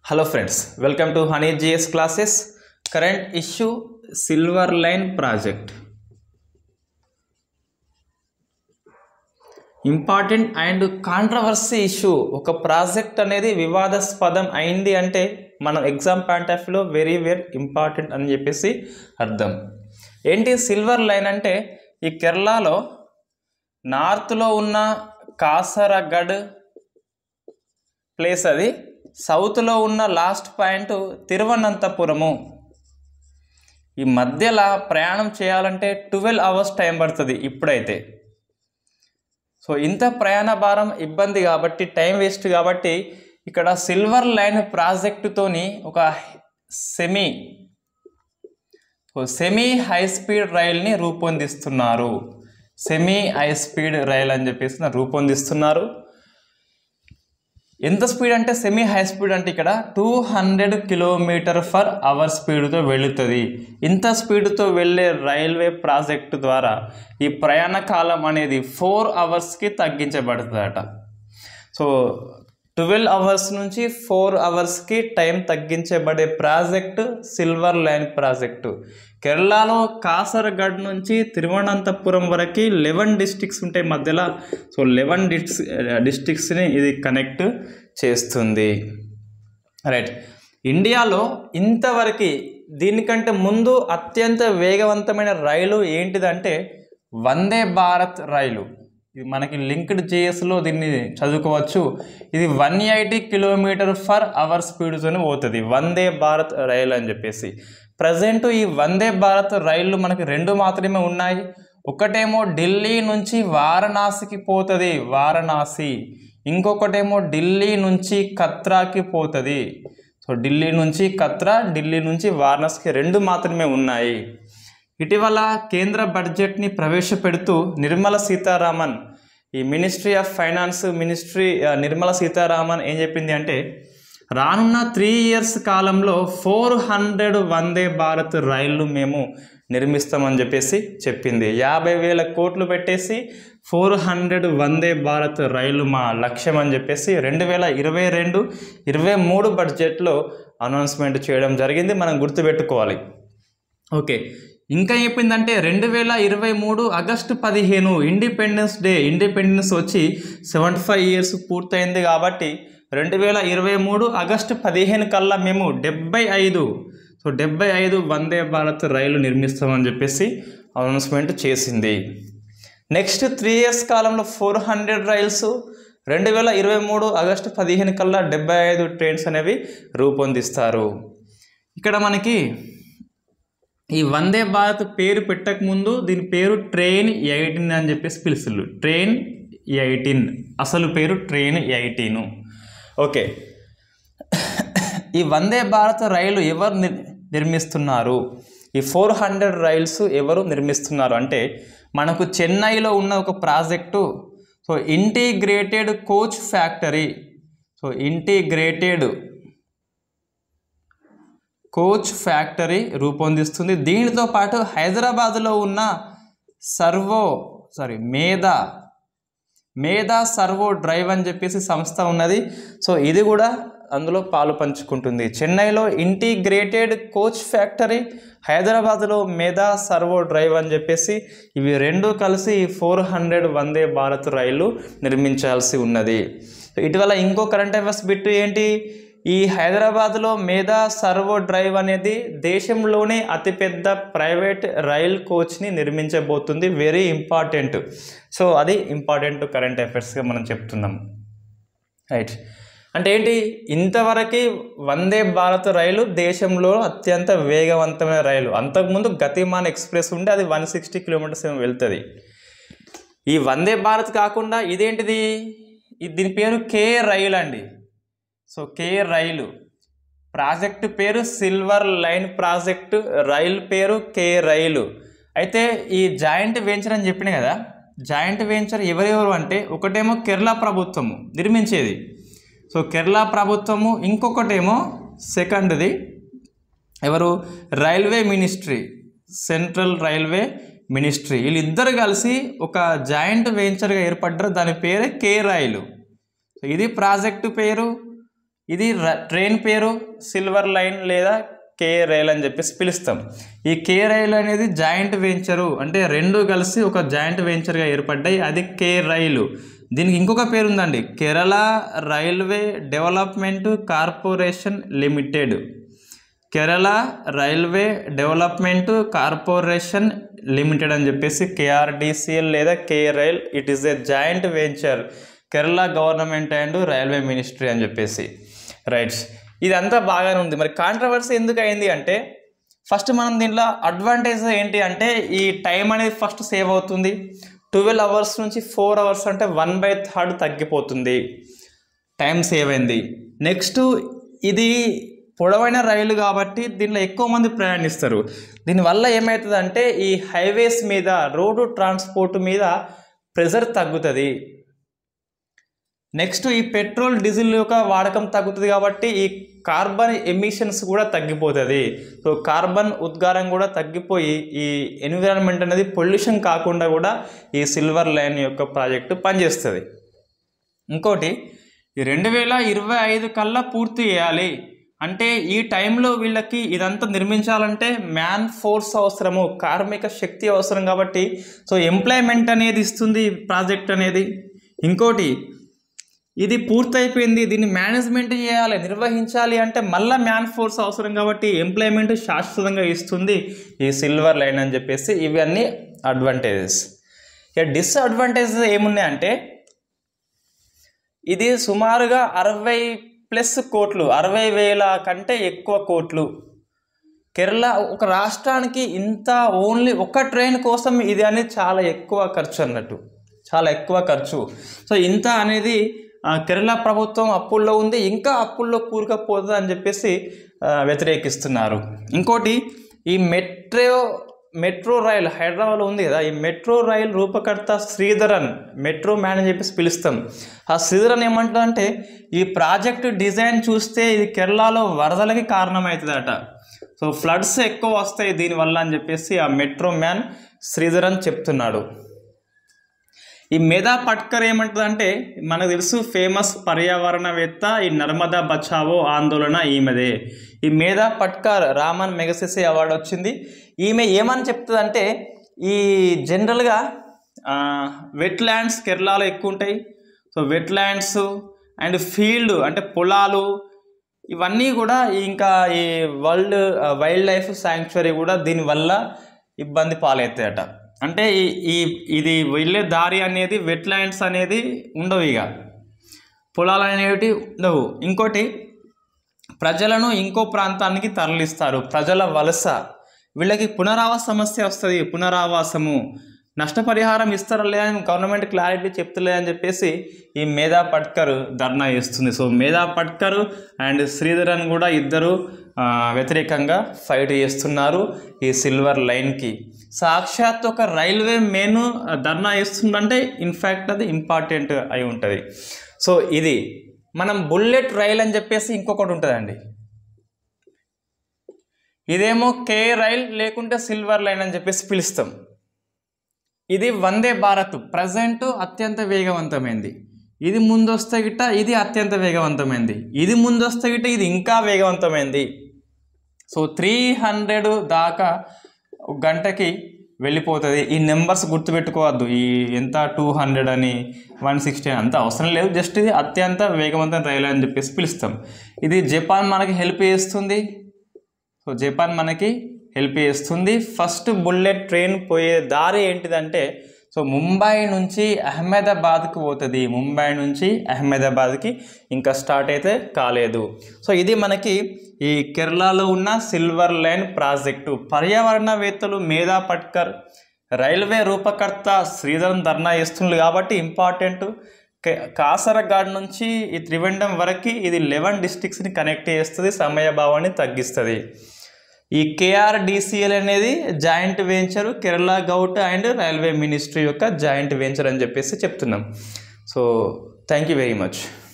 hello friends welcome to honey GS classes current issue silver line project important and controversy issue ఒక project అనేది వివాదాస్పదం అయింది అంటే మనం ఎగ్జామ్ పాయింట్ ఆఫ్ వ్యూలో వెరీ వెరీ ఇంపార్టెంట్ అని చెప్పేసి అర్థం ఏంటి సిల్వర్ లైన్ అంటే ఈ కేరళలో నార్త్లో ఉన్న కాసరగఢ్ ప్లేస్ అది సౌత్లో ఉన్న లాస్ట్ పాయింట్ తిరువనంతపురము ఈ మధ్యలో ప్రయాణం చేయాలంటే ట్వెల్వ్ అవర్స్ టైం పడుతుంది ఇప్పుడైతే సో ఇంత ప్రయాణ భారం ఇబ్బంది కాబట్టి టైం వేస్ట్ కాబట్టి ఇక్కడ సిల్వర్ లైన్ ప్రాజెక్టుతోని ఒక semi so semi high speed రైల్ని రూపొందిస్తున్నారు సెమీ హై స్పీడ్ రైల్ అని చెప్పేసి రూపొందిస్తున్నారు ఎంత స్పీడ్ అంటే సెమీ హై స్పీడ్ అంటే ఇక్కడ two hundred kilometre per hour స్పీడ్తో వెళుతుంది ఇంత స్పీడ్తో వెళ్ళే రైల్వే ప్రాజెక్ట్ ద్వారా ఈ ప్రయాణ కాలం అనేది ఫోర్ అవర్స్కి తగ్గించబడుతుందట సో ట్వెల్వ్ అవర్స్ నుంచి ఫోర్ అవర్స్కి టైం తగ్గించబడే ప్రాజెక్టు సిల్వర్ లైన్ ప్రాజెక్టు కేరళలో కాసరగఢ్ నుంచి తిరువనంతపురం వరకు లెవెన్ డిస్టిక్స్ ఉంటాయి మధ్యలో సో లెవెన్ డిస్ట్రిక్స్ డిస్టిక్స్ని ఇది కనెక్ట్ చేస్తుంది రైట్ ఇండియాలో ఇంతవరకు దీనికంటే ముందు అత్యంత వేగవంతమైన రైలు ఏంటిదంటే వందే భారత్ రైలు ఇది మనకి లింక్డ్ జేఎస్లో దీన్ని చదువుకోవచ్చు ఇది one eighty kilometre per hour స్పీడ్తోనే పోతుంది వందే భారత్ రైలు అని చెప్పేసి ప్రజెంట్ ఈ వందే భారత్ రైళ్లు మనకి రెండు మాత్రమే ఉన్నాయి ఒకటేమో ఢిల్లీ నుంచి వారణాసికి పోతుంది వారణాసి ఇంకొకటేమో ఢిల్లీ నుంచి కత్రాకి పోతుంది సో ఢిల్లీ నుంచి కత్రా ఢిల్లీ నుంచి వారణాసికి రెండు మాత్రమే ఉన్నాయి ఇటీవల కేంద్ర బడ్జెట్ని ప్రవేశపెడుతూ నిర్మల సీతారామన్ ఈ మినిస్ట్రీ ఆఫ్ ఫైనాన్స్ మినిస్ట్రీ ఆ, నిర్మల సీతారామన్ ఏం చెప్పింది అంటే రానున్న త్రీ ఇయర్స్ కాలంలో ఫోర్ హండ్రెడ్ వందే భారత్ రైళ్లు మేము నిర్మిస్తామని చెప్పేసి చెప్పింది యాభై వేల కోట్లు పెట్టేసి ఫోర్ హండ్రెడ్ వందే భారత్ రైలు మా లక్ష్యం అని చెప్పేసి రెండు వేల ఇరవై రెండు ఇరవై మూడు బడ్జెట్లో అనౌన్స్మెంట్ చేయడం జరిగింది మనం గుర్తుపెట్టుకోవాలి ఓకే ఇంకా చెప్పిందంటే రెండు వేల ఇరవై మూడు ఆగస్టు పదిహేను ఇండిపెండెన్స్ డే ఇండిపెండెన్స్ వచ్చి సెవెంటీ ఫైవ్ ఇయర్స్ పూర్తయింది కాబట్టి రెండు వేల ఇరవై మూడు ఆగస్టు పదిహేను కల్లా మేము డెబ్బై ఐదు సో డెబ్బై ఐదు వందే భారత్ రైలు నిర్మిస్తామని చెప్పేసి అనౌన్స్మెంట్ చేసింది నెక్స్ట్ త్రీ ఇయర్స్ కాలంలో ఫోర్ హండ్రెడ్ రైల్స్ రెండు వేల ఇరవై మూడు ఆగస్టు పదిహేను కల్లా డెబ్బై ఐదు ట్రైన్స్ అనేవి రూపొందిస్తారు ఇక్కడ మనకి ఈ వందే భారత్ పేరు పెట్టక ముందు దీని పేరు ట్రైన్ ఎయిటీన్ అని చెప్పేసి పిలుస్తున్నారు ట్రైన్ ఎయిటీన్ అసలు పేరు ట్రైన్ ఎయిటీన్ ఓకే ఈ వందే భారత్ రైలు ఎవరు నిర్- నిర్మిస్తున్నారు ఈ ఫోర్ హండ్రెడ్ రైల్స్ ఎవరు నిర్మిస్తున్నారు అంటే మనకు చెన్నైలో ఉన్న ఒక project so integrated coach factory so integrated coach factory రూపొందిస్తుంది దీనితో పాటు హైదరాబాద్లో ఉన్న సర్వో సారీ మేధా మేధా సర్వో డ్రైవ్ అని చెప్పేసి సంస్థ ఉన్నది సో ఇది కూడా అందులో పాలు పంచుకుంటుంది చెన్నైలో ఇంటిగ్రేటెడ్ కోచ్ ఫ్యాక్టరీ హైదరాబాద్లో మేధా సర్వో డ్రైవ్ అని చెప్పేసి ఇవి రెండు కలిసి ఫోర్ హండ్రెడ్ వందే భారత్ రైలు నిర్మించాల్సి ఉన్నది ఇటీవల ఇంకో కరెంట్ అఫైర్స్ బిట్ ఏంటి ఈ హైదరాబాద్లో మేధా సర్వో డ్రైవ్ అనేది దేశంలోనే అతిపెద్ద ప్రైవేట్ రైల్ కోచ్ని నిర్మించబోతుంది వెరీ ఇంపార్టెంట్ సో అది ఇంపార్టెంట్ కరెంట్ అఫైర్స్గా మనం చెప్తున్నాం రైట్ అంటే ఏంటి ఇంతవరకు వందే భారత్ రైలు దేశంలో అత్యంత వేగవంతమైన రైలు అంతకుముందు గతిమాన్ ఎక్స్ప్రెస్ ఉంటే అది వన్ సిక్స్టీ కిలోమీటర్స్ ఏమో వెళ్తుంది ఈ వందే భారత్ కాకుండా ఇదేంటిది ఇది దీని పేరు కే రైలు అండి సో కే రైలు ప్రాజెక్టు పేరు సిల్వర్ లైన్ ప్రాజెక్టు రైలు పేరు కే రైలు అయితే ఈ జాయింట్ వెంచర్ అని చెప్పిన కదా జాయింట్ వెంచర్ ఎవరెవరు అంటే ఒకటేమో కేరళ ప్రభుత్వము నిర్మించేది సో కేరళ ప్రభుత్వము ఇంకొకటేమో సెకండ్ది ఎవరు railway ministry central railway ministry వీళ్ళిద్దరు కలిసి ఒక జాయింట్ వెంచర్గా ఏర్పడ్డారు దాని పేరే కే రైలు సో ఇది ప్రాజెక్టు పేరు ఇది ర- ట్రైన్ పేరు సిల్వర్ లైన్ లేదా కే రైల్ అని చెప్పేసి పిలుస్తాం ఈ కే రైల్ అనేది జాయింట్ వెంచరు అంటే రెండు కలిసి ఒక జాయింట్ వెంచర్గా ఏర్పడ్డాయి అది కే రైలు దీనికి ఇంకొక పేరు ఉందండి Kerala railway development corporation limited Kerala railway development corporation limited అని చెప్పేసి కేఆర్డిసిఎల్ లేదా K rail it is a joint venture Kerala government and railway ministry అని చెప్పేసి రైట్స్ ఇదంతా బాగానే ఉంది మరి కాంట్రవర్సీ ఎందుకు అయింది అంటే ఫస్ట్ మనం దీంట్లో అడ్వాంటేజ్ ఏంటి అంటే ఈ టైం అనేది ఫస్ట్ సేవ్ అవుతుంది ట్వెల్వ్ అవర్స్ నుంచి ఫోర్ అవర్స్ అంటే వన్ బై థర్డ్ తగ్గిపోతుంది టైం సేవ్ అయింది నెక్స్ట్ ఇది పొడవైన రైలు కాబట్టి దీనిలో ఎక్కువ మంది ప్రయాణిస్తారు దీనివల్ల ఏమవుతుందంటే ఈ హైవేస్ మీద రోడ్డు ట్రాన్స్పోర్ట్ మీద ప్రెజర్ తగ్గుతుంది నెక్స్ట్ ఈ పెట్రోల్ డీజిల్ యొక్క వాడకం తగ్గుతుంది కాబట్టి ఈ కార్బన్ ఎమిషన్స్ కూడా తగ్గిపోతుంది సో కార్బన్ ఉద్గారం కూడా తగ్గిపోయి ఈ ఎన్విరాన్మెంట్ అనేది పొల్యూషన్ కాకుండా కూడా ఈ సిల్వర్ లైన్ యొక్క ప్రాజెక్టు పనిచేస్తుంది ఇంకోటి ఈ రెండు వేల ఇరవై ఐదు కల్లా పూర్తి చేయాలి అంటే ఈ టైంలో వీళ్ళకి ఇదంతా నిర్మించాలంటే మ్యాన్ ఫోర్స్ అవసరము కార్మిక శక్తి అవసరం కాబట్టి సో ఎంప్లాయ్మెంట్ అనేది ఇస్తుంది ఈ ప్రాజెక్ట్ అనేది ఇంకోటి ఇది పూర్తయిపోయింది దీన్ని మేనేజ్మెంట్ చేయాలి నిర్వహించాలి అంటే మళ్ళీ మ్యాన్ ఫోర్స్ అవసరం కాబట్టి ఎంప్లాయ్మెంట్ శాశ్వతంగా ఇస్తుంది ఈ సిల్వర్ లైన్ అని చెప్పేసి ఇవన్నీ అడ్వాంటేజెస్ ఇక డిస్అడ్వాంటేజెస్ ఏమున్నాయంటే ఇది సుమారుగా అరవై ప్లస్ కోట్లు అరవై వేల కంటే ఎక్కువ కోట్లు కేరళ ఒక రాష్ట్రానికి ఇంత ఓన్లీ ఒక ట్రైన్ కోసం ఇది అనేది చాలా ఎక్కువ ఖర్చు అన్నట్టు చాలా ఎక్కువ ఖర్చు సో ఇంత అనేది ఆ, కేరళ ప్రభుత్వం అప్పుల్లో ఉంది ఇంకా అప్పుల్లో కూరుకపోతుంది అని చెప్పేసి ఆ, వ్యతిరేకిస్తున్నారు ఇంకోటి ఈ మెట్రో మెట్రో రైల్ హైదరాబాద్లో ఉంది కదా ఈ మెట్రో రైల్ రూపకర్త శ్రీధరన్ మెట్రో మ్యాన్ అని చెప్పేసి పిలుస్తాం ఆ శ్రీధరన్ ఏమంటాడంటే ఈ ప్రాజెక్ట్ డిజైన్ చూస్తే ఇది కేరళలో వరదలకి కారణమవుతుందట సో ఫ్లడ్స్ ఎక్కువ వస్తాయి దీనివల్ల అని చెప్పేసి ఆ మెట్రో మ్యాన్ శ్రీధరన్ చెప్తున్నాడు ఈ మేధా పట్కర్ ఏమంటుందంటే మనకు తెలుసు ఫేమస్ పర్యావరణవేత్త ఈ నర్మదా బచావో ఆందోళన ఈమెదే ఈ మేధా పట్కర్ రామన్ మెగసెసే అవార్డు వచ్చింది ఈమె ఏమని చెప్తుందంటే ఈ జనరల్గా వెట్ ల్యాండ్స్ కేరళలో ఎక్కువ ఉంటాయి so wet lands and field అంటే పొలాలు ఇవన్నీ కూడా ఇంకా ఈ వరల్డ్ వైల్డ్ లైఫ్ శాంక్చురీ కూడా దీనివల్ల ఇబ్బంది పాలవుతాయట అంటే ఈ ఈ ఇది వెళ్ళే దారి అనేది వెట్ ల్యాండ్స్ అనేది ఉండవు ఇక పొలాలు అనేవి ఉండవు ఇంకోటి ప్రజలను ఇంకో ప్రాంతానికి తరలిస్తారు ప్రజల వలస వీళ్ళకి పునరావాస సమస్య వస్తుంది పునరావాసము నష్టపరిహారం ఇస్తారా లేదని గవర్నమెంట్ క్లారిటీ చెప్తలేదని చెప్పేసి ఈ మేధా పట్కర్ ధర్నా చేస్తుంది సో మేధా పట్కర్ అండ్ శ్రీధరన్ కూడా ఇద్దరు ఆ, వ్యతిరేకంగా ఫైట్ చేస్తున్నారు ఈ సిల్వర్ లైన్కి సాక్షాత్ ఒక రైల్వే మెయిన్ ధర్నా చేస్తుందంటే ఇన్ఫ్యాక్ట్ అది ఇంపార్టెంట్ అయి ఉంటుంది సో ఇది మనం బుల్లెట్ రైల్ అని చెప్పేసి ఇంకొకటి ఉంటుందండి ఇదేమో కే రైల్ లేకుంటే సిల్వర్ లైన్ అని చెప్పేసి పిలుస్తాం ఇది వందే భారత్ ప్రజెంట్ అత్యంత వేగవంతమైంది ఇది ముందొస్తే గిట్ట ఇది అత్యంత వేగవంతమైంది ఇది ముందొస్తే గిట్ట ఇది ఇంకా వేగవంతమైంది సో త్రీ హండ్రెడ్ దాకా ఒక గంటకి వెళ్ళిపోతుంది ఈ నెంబర్స్ గుర్తుపెట్టుకోవద్దు ఈ ఎంత టూ హండ్రెడ్ అని వన్ సిక్స్టీ అంత అవసరం లేదు జస్ట్ ఇది అత్యంత వేగవంతమైన రైలు అని చెప్పేసి పిలుస్తాం ఇది జపాన్ మనకి హెల్ప్ చేస్తుంది సో జపాన్ మనకి హెల్ప్ చేస్తుంది ఫస్ట్ బుల్లెట్ ట్రైన్ పోయే దారి ఏంటిదంటే సో ముంబై నుంచి అహ్మదాబాద్కి పోతుంది ముంబై నుంచి అహ్మదాబాద్కి ఇంకా స్టార్ట్ అయితే కాలేదు సో ఇది మనకి ఈ కేరళలో ఉన్న సిల్వర్ లైన్ ప్రాజెక్టు పర్యావరణవేత్తలు మేధా పట్కర్ రైల్వే రూపకర్త శ్రీధరన్ ధర్నా చేస్తున్నారు కాబట్టి ఇంపార్టెంట్ కే- కాసరగాడ్ నుంచి ఈ త్రివేండం వరకు ఇది లెవెన్ డిస్ట్రిక్ట్స్ని కనెక్ట్ చేస్తుంది సమయభావాన్ని తగ్గిస్తుంది ఈ కేఆర్డిసిఎల్ అనేది joint venture Kerala govt and railway ministry యొక్క జాయింట్ వెంచర్ అని చెప్పేసి చెప్తున్నాం so thank you very much